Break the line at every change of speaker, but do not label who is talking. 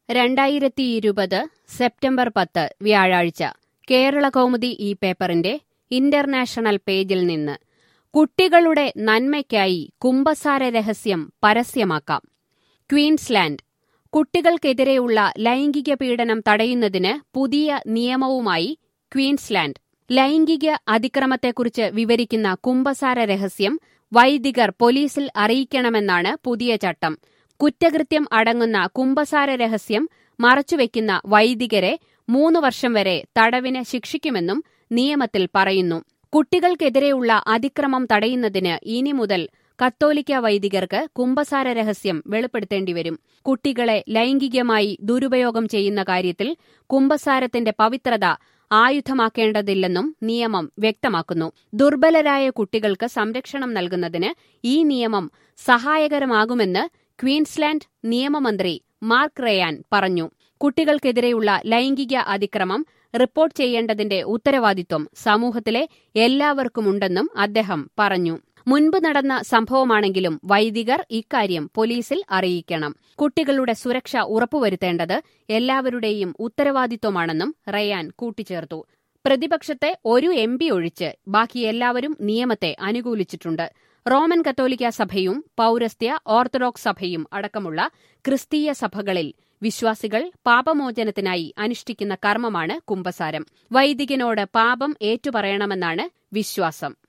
രണ്ടായിരത്തി ഇരുപത് സെപ്റ്റംബർ പത്ത് വ്യാഴാഴ്ച കേരള കൗമുദി ഈ പേപ്പറിന്റെ ഇന്റർനാഷണൽ പേജിൽ നിന്ന് കുട്ടികളുടെ നന്മയ്ക്കായി കുംഭസാര രഹസ്യം പരസ്യമാക്കാം ക്വീൻസ്ലാൻഡ് കുട്ടികൾക്കെതിരെയുള്ള ലൈംഗിക പീഡനം തടയുന്നതിന് പുതിയ നിയമവുമായി ക്വീൻസ്ലാൻഡ് ലൈംഗിക അതിക്രമത്തെക്കുറിച്ച് വിവരിക്കുന്ന കുംഭസാര രഹസ്യം വൈദികർ പോലീസിൽ അറിയിക്കണമെന്നാണ് പുതിയ ചട്ടം കുറ്റകൃത്യം അടങ്ങുന്ന കുംഭസാര രഹസ്യം മറച്ചുവെക്കുന്ന വൈദികരെ മൂന്ന് വർഷം വരെ തടവിന് ശിക്ഷിക്കുമെന്നും നിയമത്തിൽ പറയുന്നു കുട്ടികൾക്കെതിരെയുള്ള അതിക്രമം തടയുന്നതിന് ഇനി മുതൽ കത്തോലിക്ക വൈദികർക്ക് കുംഭസാര രഹസ്യം വെളിപ്പെടുത്തേണ്ടിവരും കുട്ടികളെ ലൈംഗികമായി ദുരുപയോഗം ചെയ്യുന്ന കാര്യത്തിൽ കുംഭസാരത്തിന്റെ പവിത്രത ആയുധമാക്കേണ്ടതില്ലെന്നും നിയമം വ്യക്തമാക്കുന്നു ദുർബലരായ കുട്ടികൾക്ക് സംരക്ഷണം നൽകുന്നതിന് ഈ നിയമം സഹായകരമാകുമെന്ന് ക്വീൻസ്ലാൻഡ് നിയമമന്ത്രി മാർക്ക് റയാൻ പറഞ്ഞു കുട്ടികൾക്കെതിരെയുള്ള ലൈംഗിക അതിക്രമം റിപ്പോർട്ട് ചെയ്യേണ്ടതിന്റെ ഉത്തരവാദിത്വം സമൂഹത്തിലെ എല്ലാവർക്കുമുണ്ടെന്നും അദ്ദേഹം പറഞ്ഞു മുൻപ് നടന്ന സംഭവമാണെങ്കിലും വൈദികർ ഇക്കാര്യം പോലീസിൽ അറിയിക്കണം കുട്ടികളുടെ സുരക്ഷ ഉറപ്പുവരുത്തേണ്ടത് എല്ലാവരുടെയും ഉത്തരവാദിത്വമാണെന്നും റയാൻ കൂട്ടിച്ചേർത്തു പ്രതിപക്ഷത്തെ ഒരു എം പി ഒഴിച്ച് ബാക്കി എല്ലാവരും നിയമത്തെ അനുകൂലിച്ചിട്ടുണ്ട് റോമൻ കത്തോലിക്ക സഭയും പൌരസ്ത്യ ഓർത്തഡോക്സ് സഭയും അടക്കമുള്ള ക്രിസ്തീയ സഭകളിൽ വിശ്വാസികൾ പാപമോചനത്തിനായി അനുഷ്ഠിക്കുന്ന കർമ്മമാണ് കുംഭസാരം വൈദികനോട് പാപം ഏറ്റുപറയണമെന്നാണ് വിശ്വാസം